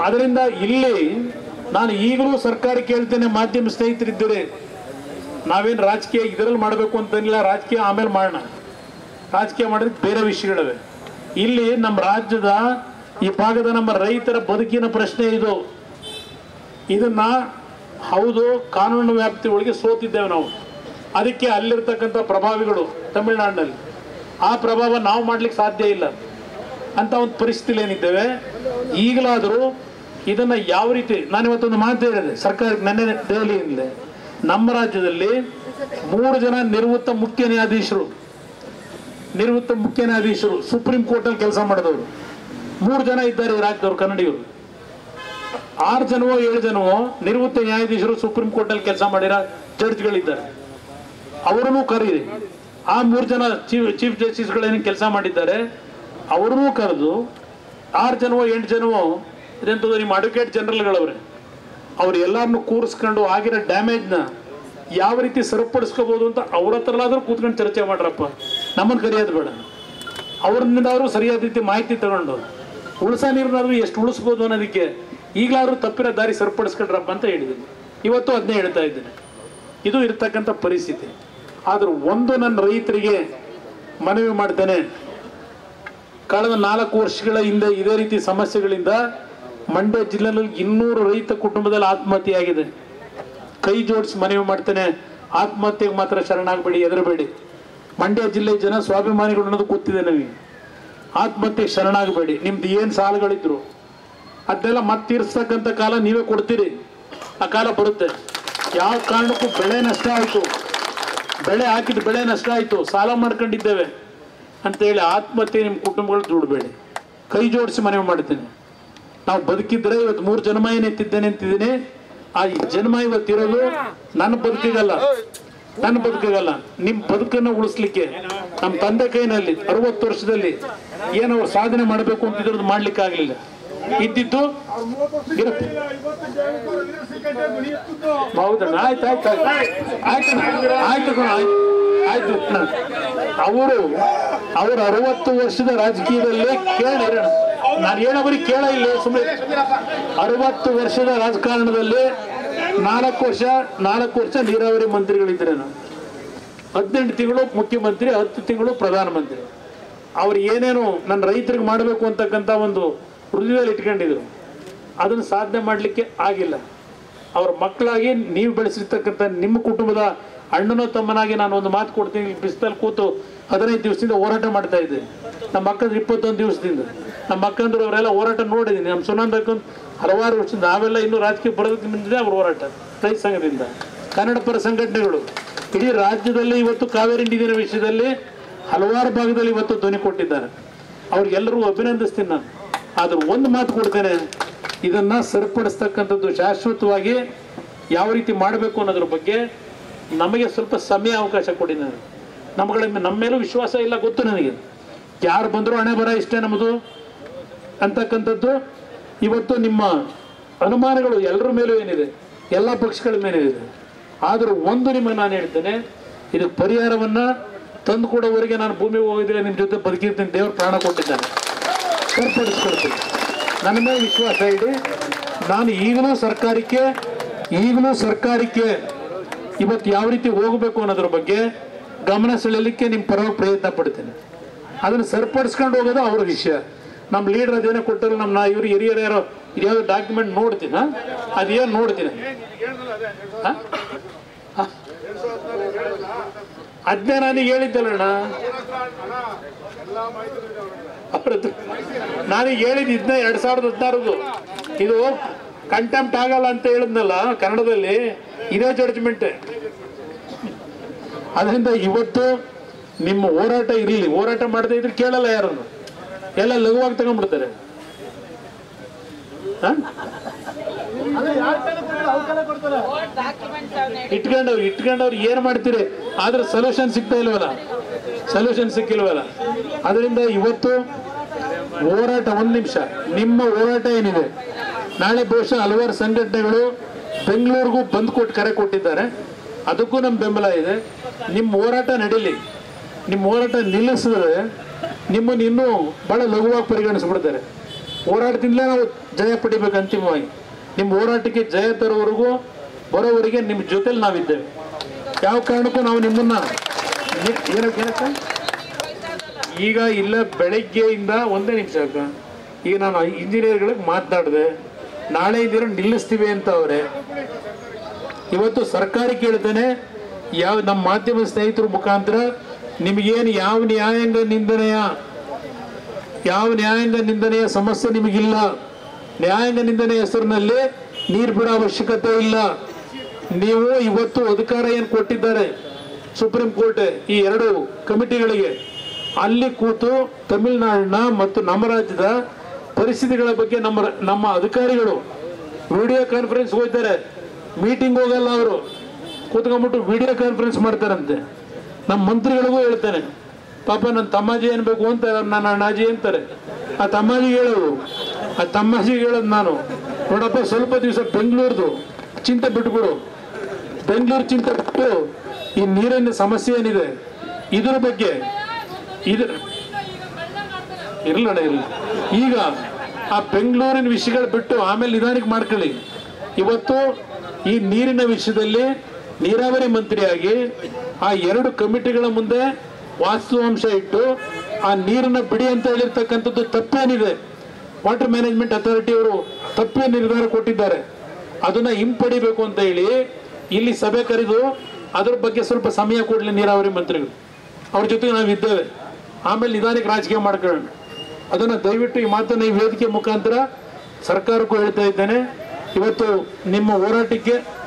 ಅದರಿಂದ ಇಲ್ಲಿ ನಾನು ಈಗಲೂ ಸರ್ಕಾರ ಕೇಳ್ತೇನೆ ಮಾಧ್ಯಮ ಸ್ನೇಹಿತರಿದ್ದೀರಿ ನಾವೇನು ರಾಜಕೀಯ ಇದರಲ್ಲಿ ಮಾಡಬೇಕು ಅಂತೇನಿಲ್ಲ ರಾಜಕೀಯ ಆಮೇಲೆ ಮಾಡೋಣ ರಾಜಕೀಯ ಮಾಡಿದ್ರೆ ಬೇರೆ ವಿಷಯಗಳಿವೆ ಇಲ್ಲಿ ನಮ್ಮ ರಾಜ್ಯದ ಈ ಭಾಗದ ನಮ್ಮ ರೈತರ ಬದುಕಿನ ಪ್ರಶ್ನೆ ಇದು ಇದನ್ನ ಹೌದು ಕಾನೂನು ವ್ಯಾಪ್ತಿ ಒಳಗೆ ಸೋತಿದ್ದೇವೆ ನಾವು ಅದಕ್ಕೆ ಅಲ್ಲಿರ್ತಕ್ಕಂಥ ಪ್ರಭಾವಿಗಳು ತಮಿಳುನಾಡಿನಲ್ಲಿ ಆ ಪ್ರಭಾವ ನಾವು ಮಾಡ್ಲಿಕ್ಕೆ ಸಾಧ್ಯ ಇಲ್ಲ ಅಂತ ಒಂದು ಪರಿಸ್ಥಿತಿ ಏನಿದ್ದೇವೆ ಈಗಲಾದರೂ ಇದನ್ನ ಯಾವ ರೀತಿ ನಾನು ಇವತ್ತೊಂದು ಮಾತು ಹೇಳಿದೆ ಸರ್ಕಾರಕ್ಕೆ ನೆನ್ನೆ ದೆಹಲಿಯಿಂದಲೇ ನಮ್ಮ ರಾಜ್ಯದಲ್ಲಿ ಮೂರು ಜನ ನಿವೃತ್ತ ಮುಖ್ಯ ನ್ಯಾಯಾಧೀಶರು ನಿವೃತ್ತ ಮುಖ್ಯ ನ್ಯಾಯಾಧೀಶರು ಸುಪ್ರೀಂ ಕೋರ್ಟಲ್ಲಿ ಕೆಲಸ ಮಾಡಿದವರು ಮೂರು ಜನ ಇದ್ದಾರೆ ಈ ರಾಜ್ಯದವರು ಕನ್ನಡಿಗರು ಆರು ಜನವೋ ಏಳು ಜನವೋ ನಿವೃತ್ತ ನ್ಯಾಯಾಧೀಶರು ಸುಪ್ರೀಂ ಕೋರ್ಟಲ್ಲಿ ಕೆಲಸ ಮಾಡಿರೋ ಜಡ್ಜ್ಗಳಿದ್ದಾರೆ ಅವರನ್ನು ಕರೀರಿ ಆ ಮೂರು ಜನ ಚೀಫ್ ಚೀಫ್ ಜಸ್ಟಿಸ್ಗಳೇನು ಕೆಲಸ ಮಾಡಿದ್ದಾರೆ ಅವರನ್ನೂ ಕರೆದು ಆರು ಜನವೋ ಎಂಟು ಜನವೋ ಇದೆಂತದ್ದು ನಿಮ್ಮ ಅಡ್ವೊಕೇಟ್ ಜನರಲ್ಗಳವ್ರೆ ಅವ್ರು ಎಲ್ಲರನ್ನು ಕೂರಿಸ್ಕೊಂಡು ಆಗಿರೋ ಡ್ಯಾಮೇಜ್ನ ಯಾವ ರೀತಿ ಸರಿಪಡಿಸ್ಕೋಬಹುದು ಅಂತ ಅವ್ರ ಹತ್ರಲಾದ್ರೂ ಕೂತ್ಕೊಂಡು ಚರ್ಚೆ ಮಾಡ್ರಪ್ಪ ನಮ್ಮನ್ನು ಕರೆಯೋದು ಬೇಡ ಅವ್ರನ್ನಿಂದಾದ್ರೂ ಸರಿಯಾದ ರೀತಿ ಮಾಹಿತಿ ತಗೊಂಡು ಉಳಿಸ ನೀರನ್ನಾದ್ರೂ ಎಷ್ಟು ಉಳಿಸ್ಬೋದು ಅನ್ನೋದಕ್ಕೆ ಈಗಲಾದ್ರೂ ತಪ್ಪಿರೋ ದಾರಿ ಸರಿಪಡಿಸ್ಕೊಂಡ್ರಪ್ಪ ಅಂತ ಹೇಳಿದ್ದೀನಿ ಇವತ್ತು ಅದನ್ನೇ ಹೇಳ್ತಾ ಇದ್ದೇನೆ ಇದು ಇರ್ತಕ್ಕಂಥ ಪರಿಸ್ಥಿತಿ ಆದ್ರೆ ಒಂದು ನನ್ನ ರೈತರಿಗೆ ಮನವಿ ಮಾಡ್ತೇನೆ ಕಳೆದ ನಾಲ್ಕು ವರ್ಷಗಳ ಹಿಂದೆ ಇದೇ ರೀತಿ ಸಮಸ್ಯೆಗಳಿಂದ ಮಂಡ್ಯ ಜಿಲ್ಲೆಯಲ್ಲಿ ಇನ್ನೂರು ರೈತ ಕುಟುಂಬದಲ್ಲಿ ಆತ್ಮಹತ್ಯೆಯಾಗಿದೆ ಕೈ ಜೋಡಿಸಿ ಮನವಿ ಮಾಡ್ತೇನೆ ಆತ್ಮಹತ್ಯೆಗೆ ಮಾತ್ರ ಶರಣಾಗಬೇಡಿ ಹೆದರಬೇಡಿ ಮಂಡ್ಯ ಜಿಲ್ಲೆ ಜನ ಸ್ವಾಭಿಮಾನಿಗಳು ಅನ್ನೋದು ಗೊತ್ತಿದೆ ನಮಗೆ ಆತ್ಮಹತ್ಯೆ ಶರಣಾಗಬೇಡಿ ನಿಮ್ದು ಏನು ಸಾಲಗಳಿದ್ರು ಅದನ್ನೆಲ್ಲ ಮತ್ತೆ ತೀರಿಸ್ತಕ್ಕಂಥ ಕಾಲ ನೀವೇ ಕೊಡ್ತೀರಿ ಆ ಕಾಲ ಬರುತ್ತೆ ಯಾವ ಕಾರಣಕ್ಕೂ ಬೆಳೆ ನಷ್ಟ ಆಯಿತು ಬೆಳೆ ಹಾಕಿದ ಬೆಳೆ ನಷ್ಟ ಆಯಿತು ಸಾಲ ಮಾಡ್ಕೊಂಡಿದ್ದೇವೆ ಅಂತೇಳಿ ಆತ್ಮಹತ್ಯೆ ನಿಮ್ಮ ಕುಟುಂಬಗಳು ದುಡ್ಬೇಡಿ ಕೈ ಜೋಡಿಸಿ ಮನವಿ ಮಾಡ್ತೀನಿ ನಾವು ಬದುಕಿದ್ರೆ ಇವತ್ತು ಮೂರು ಜನ್ಮ ಏನ್ ಎತ್ತಿದ್ದೇನೆ ಅಂತಿದ್ದೀನಿ ಆ ಈ ಜನ್ಮ ಇವತ್ತಿರೋದು ನನ್ನ ಬದುಕಿಗಲ್ಲ ನನ್ನ ಬದುಕಿಗಲ್ಲ ನಿಮ್ಮ ಬದುಕನ್ನು ಉಳಿಸ್ಲಿಕ್ಕೆ ನಮ್ಮ ತಂದೆ ಕೈನಲ್ಲಿ ಅರವತ್ತು ವರ್ಷದಲ್ಲಿ ಏನು ಅವ್ರು ಸಾಧನೆ ಮಾಡಬೇಕು ಅಂತಿದ್ರದ್ದು ಮಾಡ್ಲಿಕ್ಕೆ ಆಗ್ಲಿಲ್ಲ ಇದ್ದಿದ್ದು ಇರುತ್ತೆ ಹೌದಣ್ಣ ಆಯ್ತು ಆಯ್ತು ಆಯ್ತು ಆಯ್ತು ಆಯ್ತು ಕಣ, ಆಯ್ತು ಆಯ್ತು ಅವರು ಅವರು ಅರವತ್ತು ವರ್ಷದ ರಾಜಕೀಯದಲ್ಲಿ ಕೇಳಿ ನಾನು ಹೇಳೋಬರಿ ಕೇಳ ಇಲ್ಲ ಸುಮ್ಮನೆ ಅರವತ್ತು ವರ್ಷದ ರಾಜಕಾರಣದಲ್ಲಿ ನಾಲ್ಕು ವರ್ಷ ನಾಲ್ಕು ವರ್ಷ ನೀರಾವರಿ ಮಂತ್ರಿಗಳಿದ್ರೆ ನಾನು ಹದಿನೆಂಟು ತಿಂಗಳು ಮುಖ್ಯಮಂತ್ರಿ ಹತ್ತು ತಿಂಗಳು ಪ್ರಧಾನಮಂತ್ರಿ ಅವ್ರು ಏನೇನು ನನ್ನ ರೈತರಿಗೆ ಮಾಡಬೇಕು ಅಂತಕ್ಕಂಥ ಒಂದು ಹೃದಯದಲ್ಲಿ ಇಟ್ಕೊಂಡಿದ್ರು ಅದನ್ನು ಸಾಧನೆ ಮಾಡಲಿಕ್ಕೆ ಆಗಿಲ್ಲ ಅವ್ರ ಮಕ್ಕಳಾಗಿ ನೀವು ಬೆಳೆಸಿರ್ತಕ್ಕಂಥ ನಿಮ್ಮ ಕುಟುಂಬದ ಅಣ್ಣನೋ ತಮ್ಮನಾಗಿ ನಾನು ಒಂದು ಮಾತು ಕೊಡ್ತೀನಿ ಇಲ್ಲಿ ಬಿಸಿಲಲ್ಲಿ ಕೂತು ಹದಿನೈದು ದಿವಸದಿಂದ ಹೋರಾಟ ಮಾಡ್ತಾ ಇದ್ದೆ ನಮ್ಮ ಅಕ್ಕಂದ್ರೆ ಇಪ್ಪತ್ತೊಂದು ದಿವಸದಿಂದ ನಮ್ಮ ಅಕ್ಕಂದ್ರು ಅವರೆಲ್ಲ ಹೋರಾಟ ನೋಡಿದ್ದೀನಿ ನಮ್ಮ ಸುನಂದಕ್ಕಂದು ಹಲವಾರು ವರ್ಷದಿಂದ ನಾವೆಲ್ಲ ಇನ್ನೂ ರಾಜಕೀಯ ಬರೋದಕ್ಕೆ ಮುಂದಿದೆ ಅವ್ರ ಹೋರಾಟ ರೈತ ಸಂಘದಿಂದ ಕನ್ನಡ ಪರ ಸಂಘಟನೆಗಳು ಇಡೀ ರಾಜ್ಯದಲ್ಲಿ ಇವತ್ತು ಕಾವೇರಿ ನೀರಿನ ವಿಷಯದಲ್ಲಿ ಹಲವಾರು ಭಾಗದಲ್ಲಿ ಇವತ್ತು ಧ್ವನಿ ಕೊಟ್ಟಿದ್ದಾರೆ ಅವ್ರಿಗೆಲ್ಲರಿಗೂ ಅಭಿನಂದಿಸ್ತೀನಿ ನಾನು ಆದ್ರೆ ಒಂದು ಮಾತು ಕೊಡ್ತೇನೆ ಇದನ್ನ ಸರಿಪಡಿಸ್ತಕ್ಕಂಥದ್ದು ಶಾಶ್ವತವಾಗಿ ಯಾವ ರೀತಿ ಮಾಡಬೇಕು ಅನ್ನೋದ್ರ ಬಗ್ಗೆ ನಮಗೆ ಸ್ವಲ್ಪ ಸಮಯ ಅವಕಾಶ ಕೊಡಿ ನಾನು ನಮ್ಮಗಳ ನಮ್ಮ ಮೇಲೂ ವಿಶ್ವಾಸ ಇಲ್ಲ ಗೊತ್ತು ನನಗೆ ಯಾರು ಬಂದರೂ ಹಣೆ ಬರ ಇಷ್ಟೇ ನಮ್ಮದು ಅಂತಕ್ಕಂಥದ್ದು ಇವತ್ತು ನಿಮ್ಮ ಅನುಮಾನಗಳು ಎಲ್ಲರ ಮೇಲೂ ಏನಿದೆ ಎಲ್ಲ ಪಕ್ಷಗಳ ಮೇಲೆ ಇದೆ ಆದರೂ ಒಂದು ನಿಮಗೆ ನಾನು ಹೇಳ್ತೇನೆ ಇದಕ್ಕೆ ಪರಿಹಾರವನ್ನ ತಂದು ಕೊಡೋವರೆಗೆ ನಾನು ಭೂಮಿಗೆ ಹೋಗಿದ್ರೆ ನಿಮ್ಮ ಜೊತೆ ಬದುಕಿರ್ತೀನಿ ದೇವರು ಪ್ರಾಣ ಕೊಟ್ಟಿದ್ದಾನೆ ಸರಿಪಡಿಸ್ಕೊಡ್ತೀನಿ ನನ್ನ ಮೇಲೆ ವಿಶ್ವಾಸ ಇಡಿ ನಾನು ಈಗಲೂ ಸರ್ಕಾರಕ್ಕೆ ಈಗಲೂ ಸರ್ಕಾರಕ್ಕೆ ಇವತ್ತು ಯಾವ ರೀತಿ ಹೋಗಬೇಕು ಅನ್ನೋದ್ರ ಬಗ್ಗೆ ಗಮನ ಸೆಳೆಯಲಿಕ್ಕೆ ನಿಮ್ಮ ಪರವಾಗಿ ಪ್ರಯತ್ನ ಪಡ್ತೇನೆ ಅದನ್ನು ಸರಿಪಡಿಸ್ಕೊಂಡು ಹೋಗೋದು ಅವ್ರ ವಿಷಯ ನಮ್ಮ ಲೀಡರ್ ಅದೇನೋ ಕೊಟ್ಟರು ನಮ್ಮ ನಾ ಇವ್ರು ಹಿರಿಯರು ಯಾರೋ ಇದ್ಯಾವುದೋ ಡಾಕ್ಯುಮೆಂಟ್ ನೋಡ್ತೀನಿ ಹಾ? ಅದೇನು ನೋಡ್ತೀನಿ ಹಾ? ಹಾ? ಅದ್ನೇ ನನಗೆ ಹೇಳಿದ್ದಲ್ಲಣ್ಣ ಅವ್ರದ್ದು ನಾನೀಗ ಹೇಳಿದ್ದು ಇದನ್ನ ಎರಡ್ ಸಾವಿರದ ಹದಿನಾರದು ಇದು ಕಂಟೆಂಪ್ಟ್ ಆಗಲ್ಲ ಅಂತ ಹೇಳಿದ್ನಲ್ಲ ಕನ್ನಡದಲ್ಲಿ ಇದೇ ಜಡ್ಜ್ಮೆಂಟ್ ಅದರಿಂದ ಇವತ್ತು ನಿಮ್ಮ ಹೋರಾಟ ಇರಲಿ ಹೋರಾಟ ಮಾಡದೇ ಇದ್ರೆ ಕೇಳಲ್ಲ ಯಾರನ್ನು ಎಲ್ಲ ಲಘುವಾಗಿ ತಗೊಂಡ್ಬಿಡ್ತಾರೆ ಹ? ಇಟ್ಕೊಂಡವ್ರು ಇಟ್ಕೊಂಡವ್ರು ಏನ್ ಮಾಡ್ತೀರಿ ಆದ್ರೆ ಸೊಲ್ಯೂಷನ್ ಸಿಗ್ತಾ ಇಲ್ವಲ್ಲ ಸೊಲ್ಯೂಷನ್ ಸಿಕ್ಕಿಲ್ವಲ್ಲ ಅದರಿಂದ ಇವತ್ತು ಹೋರಾಟ ಒಂದ್ ನಿಮಿಷ ನಿಮ್ಮ ಹೋರಾಟ ಏನಿದೆ ನಾಳೆ ಬಹುಶಃ ಹಲವಾರು ಸಂಘಟನೆಗಳು ಬೆಂಗಳೂರಿಗೂ ಬಂದ್ ಕೊಟ್ಟು ಕರೆ ಕೊಟ್ಟಿದ್ದಾರೆ ಅದಕ್ಕೂ ನಮ್ಮ ಬೆಂಬಲ ಇದೆ ನಿಮ್ಮ ಹೋರಾಟ ನಡೀಲಿ ನಿಮ್ಮ ಹೋರಾಟ ನಿಲ್ಲಿಸಿದ್ರೆ ನಿಮ್ಮನ್ನು ಇನ್ನೂ ಬಹಳ ಲಘುವಾಗಿ ಪರಿಗಣಿಸ್ಬಿಡ್ತಾರೆ ಹೋರಾಟದಿಂದಲೇ ನಾವು ಜಯ ಪಡಿಬೇಕು ಅಂತಿಮವಾಗಿ ನಿಮ್ಮ ಹೋರಾಟಕ್ಕೆ ಜಯ ತರೋವರೆಗೂ ಬರೋವರೆಗೆ ನಿಮ್ಮ ಜೊತೆಲಿ ನಾವಿದ್ದೇವೆ ಯಾವ ಕಾರಣಕ್ಕೂ ನಾವು ನಿಮ್ಮನ್ನ ನಿ- ಏನಕ್ಕೆ ಏನಕ್ಕೆ ಈಗ ಇಲ್ಲ ಬೆಳಗ್ಗೆಯಿಂದ ಒಂದೇ ನಿಮಿಷ ಅಕ್ಕ ಈಗ ನಾನು ಇಂಜಿನಿಯರ್ಗಳಿಗೆ ಮಾತನಾಡಿದೆ ನಾಳೆ ಇದ್ದೀರ ನಿಲ್ಲಿಸ್ತೀವಿ ಅಂತ ಅವರೇ ಇವತ್ತು ಸರ್ಕಾರ ಕೇಳ್ತಾನೆ ಯಾವ ನಮ್ಮ ಮಾಧ್ಯಮ ಸ್ನೇಹಿತರ ಮುಖಾಂತರ ನಿಮಗೇನು ಯಾವ ನ್ಯಾಯಾಂಗ ನಿಂದನೆಯ ಯಾವ ನ್ಯಾಯಾಂಗ ನಿಂದನೆಯ ಸಮಸ್ಯೆ ನಿಮಗಿಲ್ಲ ನ್ಯಾಯಾಂಗ ನಿಂದನೆ ಹೆಸರಿನಲ್ಲಿ ನೀರು ಬಿಡೋ ಅವಶ್ಯಕತೆ ಇಲ್ಲ ನೀವು ಇವತ್ತು ಅಧಿಕಾರ ಏನು ಕೊಟ್ಟಿದ್ದಾರೆ ಸುಪ್ರೀಂ ಕೋರ್ಟ್ ಈ ಎರಡು ಕಮಿಟಿಗಳಿಗೆ ಅಲ್ಲಿ ಕೂತು ತಮಿಳುನಾಡಿನ ಮತ್ತು ನಮ್ಮ ರಾಜ್ಯದ ಪರಿಸ್ಥಿತಿಗಳ ಬಗ್ಗೆ ನಮ್ಮ ನಮ್ಮ ಅಧಿಕಾರಿಗಳು ವಿಡಿಯೋ ಕಾನ್ಫರೆನ್ಸ್ ಹೋಗ್ತಾರೆ ಮೀಟಿಂಗ್ ಹೋಗಲ್ಲ ಅವರು ಕೂತ್ಕೊಂಡ್ಬಿಟ್ಟು ವಿಡಿಯೋ ಕಾನ್ಫರೆನ್ಸ್ ಮಾಡ್ತಾರಂತೆ ನಮ್ಮ ಮಂತ್ರಿಗಳಿಗೂ ಹೇಳ್ತಾನೆ ಪಾಪ ನನ್ನ ತಮ್ಮಾಜಿ ಅನ್ಬೇಕು ಅಂತ ನನ್ನ ಅಣ್ಣಾಜಿ ಅಂತಾರೆ ಆ ತಮ್ಮಾಜಿಗೆ ಹೇಳೋದು ಆ ತಮ್ಮಾಜಿಗೆ ಹೇಳೋದು ನಾನು ನೋಡಪ್ಪ ಸ್ವಲ್ಪ ದಿವಸ ಬೆಂಗಳೂರ್ದು ಚಿಂತೆ ಬಿಟ್ಬಿಡು ಬೆಂಗಳೂರು ಚಿಂತೆ ಬಿಟ್ಟು ಈ ನೀರಿನ ಸಮಸ್ಯೆ ಏನಿದೆ ಇದ್ರ ಬಗ್ಗೆ ಇದ್ರ ಇರ್ಲಣ್ಣ ಇರಲಿ ಈಗ ಆ ಬೆಂಗಳೂರಿನ ವಿಷಯಗಳು ಬಿಟ್ಟು ಆಮೇಲೆ ನಿಧಾನಕ್ಕೆ ಮಾಡ್ಕೊಳ್ಳಿ ಇವತ್ತು ಈ ನೀರಿನ ವಿಷಯದಲ್ಲಿ ನೀರಾವರಿ ಮಂತ್ರಿಯಾಗಿ ಆ ಎರಡು ಕಮಿಟಿಗಳ ಮುಂದೆ ವಾಸ್ತವಾಂಶ ಇಟ್ಟು ಆ ನೀರನ್ನ ಬಿಡಿ ಅಂತ ಹೇಳಿರ್ತಕ್ಕಂಥದ್ದು ತಪ್ಪೇನಿದೆ ವಾಟರ್ ಮ್ಯಾನೇಜ್ಮೆಂಟ್ ಅಥಾರಿಟಿ ಅವರು ತಪ್ಪೇ ನಿರ್ಧಾರ ಕೊಟ್ಟಿದ್ದಾರೆ ಅದನ್ನ ಹಿಂಪಡಿಬೇಕು ಅಂತ ಹೇಳಿ ಇಲ್ಲಿ ಸಭೆ ಕರೆದು ಅದ್ರ ಬಗ್ಗೆ ಸ್ವಲ್ಪ ಸಮಯ ಕೊಡಲಿ ನೀರಾವರಿ ಮಂತ್ರಿಗಳು ಅವ್ರ ಜೊತೆಗೆ ನಾವು ಇದ್ದೇವೆ ಆಮೇಲೆ ನಿಧಾನಕ್ಕೆ ರಾಜಕೀಯ ಮಾಡ್ಕೊಳ್ಳೋಣ ಅದನ್ನು ದಯವಿಟ್ಟು ಈ ಮಾತನ್ನು ಈ ವೇದಿಕೆ ಮುಖಾಂತರ ಸರ್ಕಾರಕ್ಕೂ ಹೇಳ್ತಾ ಇದ್ದೇನೆ ಇವತ್ತು ನಿಮ್ಮ ಹೋರಾಟಕ್ಕೆ